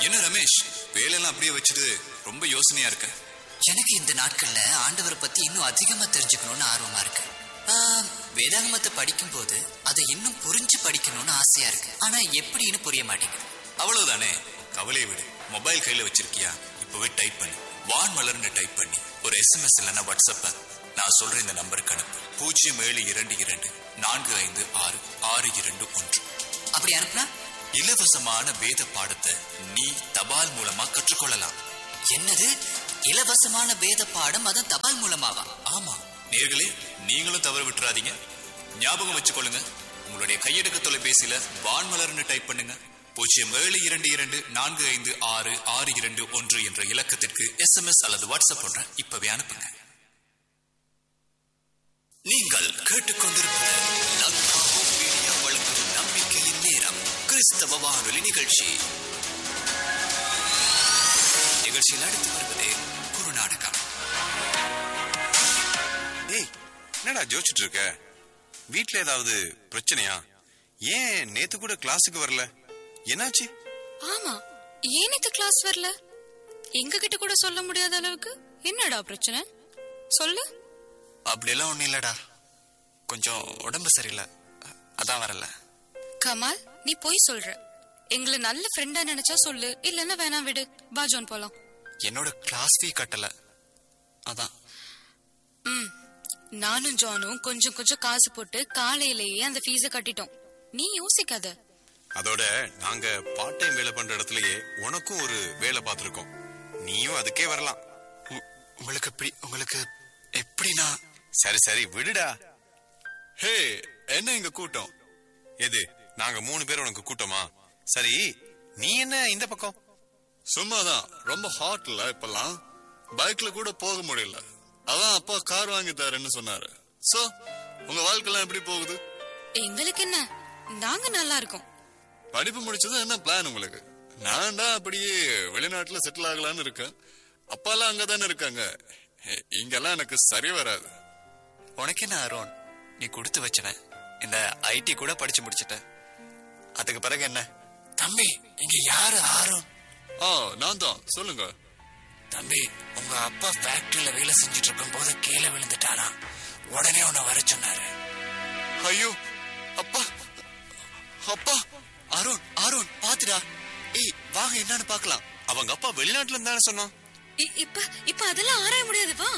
என்ன ரமேஷ் வேலையெல்லாம் அப்படியே வச்சுட்டு ரொம்ப யோசனையா இருக்க எனக்கு இந்த நாட்கள்ல ஆண்டவரை பத்தி இன்னும் அதிகமா தெரிஞ்சுக்கணும்னு ஆர்வமா இருக்கு ஆ, வேதாகமத்தை படிக்கும் போது அதை இன்னும் புரிஞ்சு படிக்கணும்னு ஆசையா இருக்கு ஆனா எப்படின்னு புரிய மாட்டேங்குது அவ்வளவுதானே கவலையை விடு மொபைல் கையில வச்சிருக்கியா இப்பவே டைப் பண்ணி வான் மலர்னு டைப் பண்ணி ஒரு எஸ்எம்எஸ் இல்லைன்னா வாட்ஸ்அப்ப நான் சொல்ற இந்த நம்பருக்கு அனுப்பு பூஜ்ஜியம் ஏழு இரண்டு இரண்டு நான்கு ஐந்து ஆறு ஆறு இரண்டு ஒன்று அப்படி அனுப்புனா இலவசமான வேத பாடத்தை நீ தபால் மூலமா கற்றுக்கொள்ளலாம் என்னது இலவசமான வேத பாடம் அதுவும் தபால் மூலமாவா ஆமா நேர்களே நீங்களும் தவறு விட்டுறாதீங்க ஞாபகம் வச்சுக்கொள்ளுங்க உங்களுடைய கையெடுக்க தொலைபேசியில வான்மலர்னு டைப் பண்ணுங்க பூஜ்ஜியம் ஏழு இரண்டு இரண்டு நான்கு ஐந்து ஆறு ஆறு இரண்டு ஒன்று என்ற இலக்கத்திற்கு எஸ்எம்எஸ் அல்லது வாட்ஸ்அப் ஒன்ற இப்பவே அனுப்புங்க நீங்கள் கேட்டுக்கொண்டிருப்பது லங்கா ஹோம் மீடியா வழங்கும் நம்பிக்கையின் நேரம் கிறிஸ்தவ வானொலி நிகழ்ச்சி நிகழ்ச்சியில் அடுத்து வருவது குருநாடகம் ஏய் என்னடா ஜோதிச்சுட்டு இருக்க வீட்ல ஏதாவது பிரச்சனையா ஏன் நேத்து கூட கிளாஸுக்கு வரல என்னாச்சு ஆமா ஏன் இந்த கிளாஸ் வரல எங்க கிட்ட கூட சொல்ல முடியாத அளவுக்கு என்னடா பிரச்சனை சொல்லு அப்படியெல்லாம் ஒண்ணும் இல்லடா கொஞ்சம் உடம்பு சரியில்லை அ- அதான் வரல கமால் நீ போய் சொல்ற எங்களை நல்ல ஃப்ரெண்டா நினைச்சா சொல்லு இல்லன்னா வேணாம் விடு வா ஜோன் போலாம் என்னோட கிளாஸ் ஃபீ கட்டல அதான் ம் நானும் ஜானும் கொஞ்சம் கொஞ்சம் காசு போட்டு காலையிலேயே அந்த ஃபீஸ கட்டிட்டோம் நீ யோசிக்காத அதோட நாங்க பார்ட் டைம் வேலை பண்ற இடத்துலயே உனக்கும் ஒரு வேலை பார்த்திருக்கோம் நீயும் அதுக்கே வரலாம் உ- உங்களுக்கு எப்படி உங்களுக்கு எப்படின்னா சரி சரி விடுடா ஹே என்ன இங்க கூட்டம் எது நாங்க மூணு பேர் உனக்கு கூட்டமா சரி நீ என்ன இந்த பக்கம் சும்மாதான் ரொம்ப ஹாட்ல இப்பெல்லாம் பைக்ல கூட போக முடியல அதான் அப்பா கார் வாங்கி தரேன்னு சொன்னாரு சோ உங்க வாழ்க்கைலாம் எப்படி போகுது எங்களுக்கு என்ன நாங்க நல்லா இருக்கோம் படிப்பு முடிச்சதும் என்ன பிளான் உங்களுக்கு நான் தான் அப்படியே வெளிநாட்டுல செட்டில் ஆகலான்னு இருக்கேன் அப்பாலாம் அங்கதானே இருக்காங்க இ- இங்கெல்லாம் எனக்கு சரி வராது உனக்கு என்ன அருண் நீ கொடுத்து வச்சவன் இந்த ஐடி கூட படிச்சு முடிச்சிட்ட அதுக்கு பிறகு என்ன தம்பி இங்க யாரு அருண் ஆ நான் தான் சொல்லுங்க தம்பி உங்க அப்பா ஃபேக்டரியில வேலை செஞ்சுட்டு இருக்கும் போது கீழே விழுந்துட்டானா உடனே உன்னை வர சொன்னாரு ஐயோ அப்பா அப்பா அருண் அருண் பாத்துடா ஏய் வாங்க என்னன்னு பார்க்கலாம் அவங்க அப்பா வெளிநாட்டுல இருந்தானே சொன்னான் இ- இப்ப இப்ப அதெல்லாம் ஆராய முடியாது வா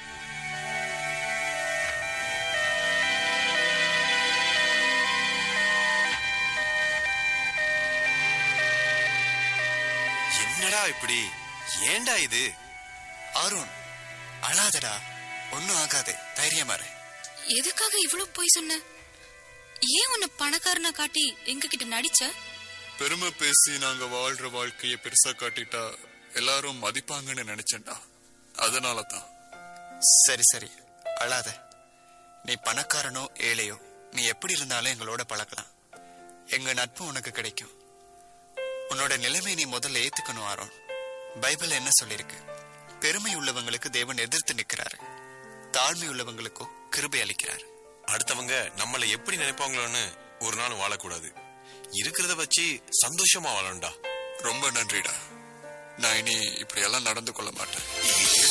என்னடா இப்படி ஏன்டா இது அருண் அழாதடா ஒன்னும் ஆகாது தைரியமா இரு எதுக்காக இவ்வளவு போய் சொன்ன ஏன் உன்னை பணக்காரனா காட்டி எங்க கிட்ட நடிச்ச பெருமை பேசி நாங்க வாழ்ற வாழ்க்கைய பெருசா காட்டிட்டா எல்லாரும் மதிப்பாங்கன்னு நினைச்சேன்டா அதனால தான் சரி சரி அழாத நீ பணக்காரனோ ஏழையோ நீ எப்படி இருந்தாலும் எங்களோட பழகலாம் எங்க நட்பு உனக்கு கிடைக்கும் உன்னோட நிலைமை நீ முதல்ல ஏத்துக்கணும் ஆரோன் பைபிள் என்ன சொல்லிருக்கு பெருமை உள்ளவங்களுக்கு தேவன் எதிர்த்து நிற்கிறாரு தாழ்மை உள்ளவங்களுக்கோ கிருபை அளிக்கிறாரு அடுத்தவங்க நம்மள எப்படி நினைப்பாங்களோன்னு ஒரு நாள் வாழக்கூடாது இருக்கிறத வச்சு சந்தோஷமா வாழணும்டா ரொம்ப நன்றிடா நான் இனி இப்படி எல்லாம் நடந்து கொள்ள மாட்டேன் இது